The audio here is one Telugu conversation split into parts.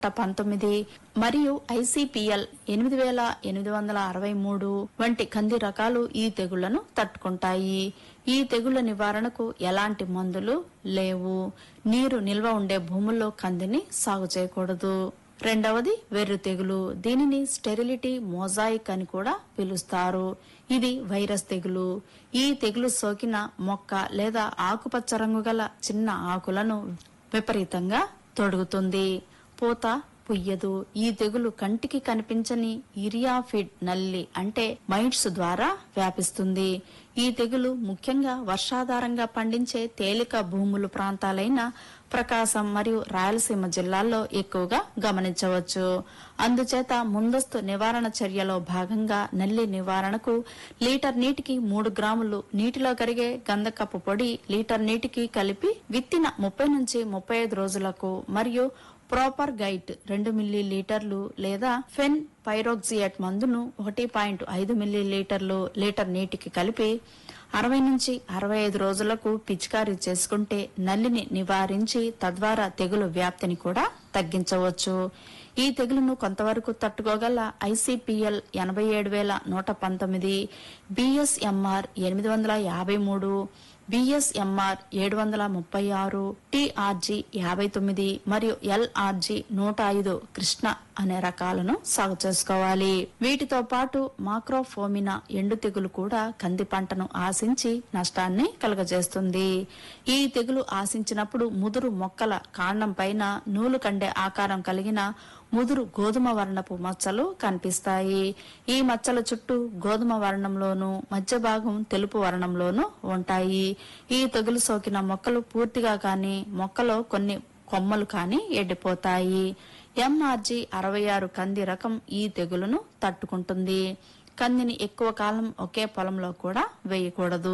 పంతొమ్మిది మరియు ఐసిపిఎల్ ఎనిమిది వేల ఎనిమిది వందల అరవై మూడు వంటి కంది రకాలు ఈ తెగుళ్లను తట్టుకుంటాయి ఈ తెగుళ్ల నివారణకు ఎలాంటి మందులు లేవు నీరు నిల్వ ఉండే భూముల్లో కందిని సాగు చేయకూడదు రెండవది వెర్రు తెగులు దీనిని స్టెరిలిటీ మోజాయిక్ అని కూడా పిలుస్తారు ఇది వైరస్ తెగులు ఈ తెగులు సోకిన మొక్క లేదా ఆకుపచ్చ రంగు గల చిన్న ఆకులను విపరీతంగా తొడుగుతుంది పూత పుయ్యదు ఈ తెగులు కంటికి కనిపించని ఇరియాఫిడ్ నల్లి అంటే మైట్స్ ద్వారా వ్యాపిస్తుంది ఈ తెగులు ముఖ్యంగా వర్షాధారంగా పండించే తేలిక భూములు ప్రాంతాలైన ప్రకాశం మరియు రాయలసీమ జిల్లాల్లో ఎక్కువగా గమనించవచ్చు అందుచేత ముందస్తు నివారణ చర్యలో భాగంగా నల్లి నివారణకు లీటర్ నీటికి మూడు గ్రాములు నీటిలో కరిగే గంధకపు పొడి లీటర్ నీటికి కలిపి విత్తిన ముప్పై నుంచి ముప్పై ఐదు రోజులకు మరియు ప్రాపర్ గైట్ రెండు మిల్లీ లీటర్లు లేదా ఫెన్ పైరోక్సియేట్ మందును ఒకటి పాయింట్ ఐదు మిల్లీ లీటర్లు లీటర్ నీటికి కలిపి అరవై నుంచి అరవై ఐదు రోజులకు పిచికారీ చేసుకుంటే నల్లిని నివారించి తద్వారా తెగులు వ్యాప్తిని కూడా తగ్గించవచ్చు ఈ తెగులును కొంతవరకు తట్టుకోగల ఐసిపిఎల్ ఎనభై ఏడు వేల నూట పంతొమ్మిది బిఎస్ఎంఆర్ ఎనిమిది వందల యాభై మూడు బిఎస్ఎంఆర్ ఏడు వందల ముప్పై ఆరు టిఆర్జీ యాభై తొమ్మిది మరియు ఎల్ఆర్జీ నూట ఐదు కృష్ణ అనే రకాలను సాగు చేసుకోవాలి వీటితో పాటు మాక్రోఫోమినా ఎండు తెగులు కూడా కంది పంటను ఆశించి నష్టాన్ని కలుగజేస్తుంది ఈ తెగులు ఆశించినప్పుడు ముదురు మొక్కల కాండం పైన నూలు కండే ఆకారం కలిగిన ముదురు గోధుమ వర్ణపు మచ్చలు కనిపిస్తాయి ఈ మచ్చల చుట్టూ గోధుమ వర్ణంలోను మధ్య భాగం తెలుపు వర్ణంలోను ఉంటాయి ఈ తెగులు సోకిన మొక్కలు పూర్తిగా కాని మొక్కలో కొన్ని కొమ్మలు కాని ఎండిపోతాయి ఎంఆర్జీ అరవై ఆరు కంది రకం ఈ తెగులును తట్టుకుంటుంది కందిని ఎక్కువ కాలం ఒకే పొలంలో కూడా వేయకూడదు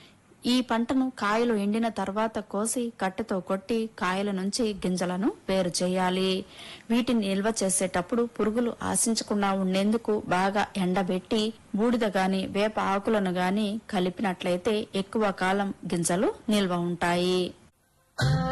ఈ పంటను కాయలు ఎండిన తర్వాత కోసి కట్టెతో కొట్టి కాయల నుంచి గింజలను వేరు చేయాలి వీటిని నిల్వ చేసేటప్పుడు పురుగులు ఆశించకుండా ఉండేందుకు బాగా ఎండబెట్టి బూడిద గాని వేప ఆకులను గాని కలిపినట్లయితే ఎక్కువ కాలం గింజలు నిల్వ ఉంటాయి